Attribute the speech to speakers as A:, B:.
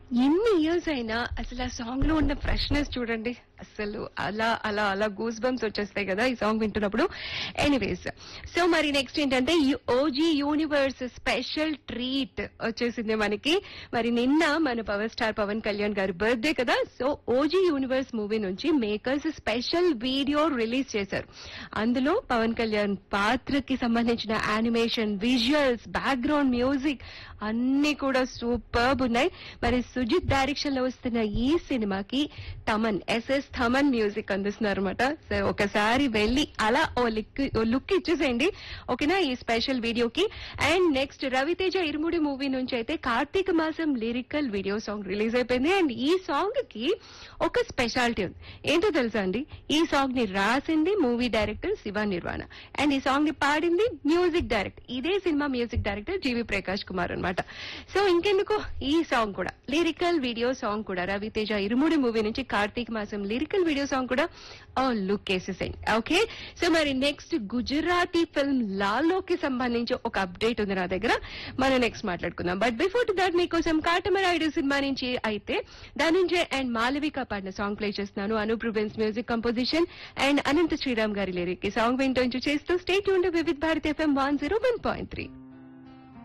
A: ఎన్ని ఇయర్స్ అయినా అసలు ఆ సాంగ్ లో ఉన్న ఫ్రెష్నెస్ చూడండి అసలు అలా అలా అలా గూస్ బంప్స్ వచ్చేస్తాయి కదా ఈ సాంగ్ వింటున్నప్పుడు ఎనీవేస్ సో మరి నెక్స్ట్ ఏంటంటే ఈ ఓజీ యూనివర్స్ స్పెషల్ ట్రీట్ వచ్చేసింది మనకి మరి నిన్న మన పవర్ స్టార్ పవన్ కళ్యాణ్ గారి బర్త్డే కదా సో ఓజీ యూనివర్స్ మూవీ నుంచి మేకర్స్ స్పెషల్ వీడియో రిలీజ్ చేశారు అందులో పవన్ కళ్యాణ్ పాత్రకి సంబంధించిన యానిమేషన్ విజువల్స్ బ్యాక్గ్రౌండ్ మ్యూజిక్ అన్ని కూడా సూపర్బ్ ఉన్నాయి మరి సుజిత్ డైరెక్షన్ లో వస్తున్న ఈ సినిమాకి తమన్ ఎస్ఎస్ థమన్ మ్యూజిక్ అందిస్తున్నారు అనమాట సో ఒకసారి వెళ్ళి అలా ఓ లిక్ ఓ లుక్ ఇచ్చేసేయండి ఓకేనా ఈ స్పెషల్ వీడియోకి and next Ravi Teja Irumudi movie నుంచి అయితే కార్తీక మాసం లిరికల్ వీడియో సాంగ్ రిలీజ్ అయిపోయింది అండ్ ఈ సాంగ్ కి ఒక స్పెషాలిటీ ఉంది ఏంటో తెలుసా అండి ఈ సాంగ్ ని రాసింది movie director Shiva Nirvana and ఈ సాంగ్ ని పాడింది మ్యూజిక్ డైరెక్టర్ ఇదే సినిమా music director G V Prakash Kumar అన్నమాట సో ఇంకెందుకు ఈ సాంగ్ కూడా లిరికల్ వీడియో సాంగ్ కూడా రవితేజ ఇరుముడి మూవీ నుంచి కార్తీక మాసం లిరికల్ వీడియో సాంగ్ కూడా ఓ లుక్ వేసేసేయండి ఓకే సో మరి నెక్స్ట్ గుజరాతీ ఫిల్మ్ లాలోకి సంబంధించి ఒక అప్డేట్ ఉంది నా దగ్గర మనం నెక్స్ట్ మాట్లాడుకుందాం బట్ బిఫోర్ టు దాట్ మీకోసం కాటమరాయుడు సినిమా నుంచి అయితే ధనుంజయ్ అండ్ మాలవిక పాడిన సాంగ్ ప్లే చేస్తున్నాను Anup Rubens music composition and Anantha Sriram గారి లిరిక్ ఈ సాంగ్ వింటూ చేస్తూ స్టేట్ ఉండే Vividh Bharati FM one zero one point three